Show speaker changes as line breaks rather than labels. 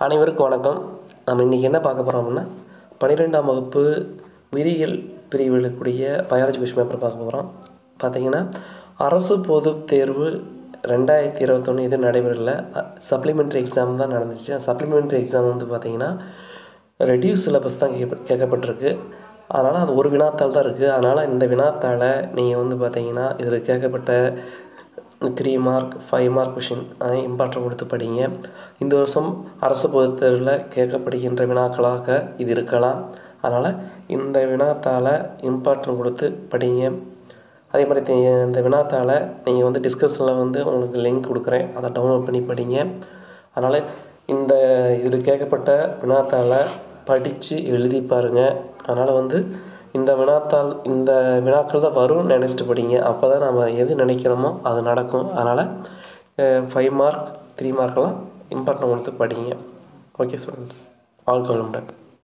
அனைவருக்கும் வணக்கம் நம்ம இன்றைக்கி என்ன பார்க்க போகிறோம் அப்படின்னா பன்னிரெண்டாம் வகுப்பு உயிரியல் பிரிவில் இருக்கக்கூடிய பயாலஜி கொஷின் பேப்பர் பார்க்க போகிறோம் பார்த்தீங்கன்னா அரசு பொதுத் தேர்வு ரெண்டாயிரத்தி இருபத்தொன்று இது நடைபெறல சப்ளிமெண்ட்ரி எக்ஸாம் தான் நடந்துச்சு சப்ளிமெண்ட்ரி எக்ஸாம் வந்து பார்த்தீங்கன்னா ரெடியூஸ் சிலபஸ் தான் கேட்க கேட்கப்பட்டிருக்கு அதனால் அது ஒரு வினாத்தாள் தான் இருக்குது அதனால் இந்த வினாத்தாளை நீங்கள் வந்து பார்த்தீங்கன்னா இதில் கேட்கப்பட்ட three mark five mark question important கொடுத்து படிங்க இந்த வருஷம் அரசு பொதுத் தேர்வில் கேட்கப்படுகின்ற வினாக்களாக இது இருக்கலாம் அதனால் இந்த வினாத்தாளை இம்பார்ட்டன் கொடுத்து படிங்க அதே மாதிரி தி- இந்த வினாத்தாளை நீங்கள் வந்து டிஸ்கிரிப்ஷனில் வந்து உங்களுக்கு லிங்க் கொடுக்குறேன் அதை டவுன்லோட் பண்ணி படிங்க அதனால் இந்த இதில் கேட்கப்பட்ட வினாத்தாளை படித்து எழுதி பாருங்கள் அதனால் வந்து இந்த வினாத்தாள் இந்த வினாக்கள் தான் வரும்னு நினச்சிட்டு படிங்க அப்போ தான் நம்ம எது நினைக்கிறோமோ அது நடக்கும் அதனால் ஃபைவ் மார்க் த்ரீ மார்க்கெல்லாம் இம்பார்ட்டன் கொடுத்து படிங்க ஓகே ஸ்டூடெண்ட்ஸ் ஆல் கவர்மெண்ட்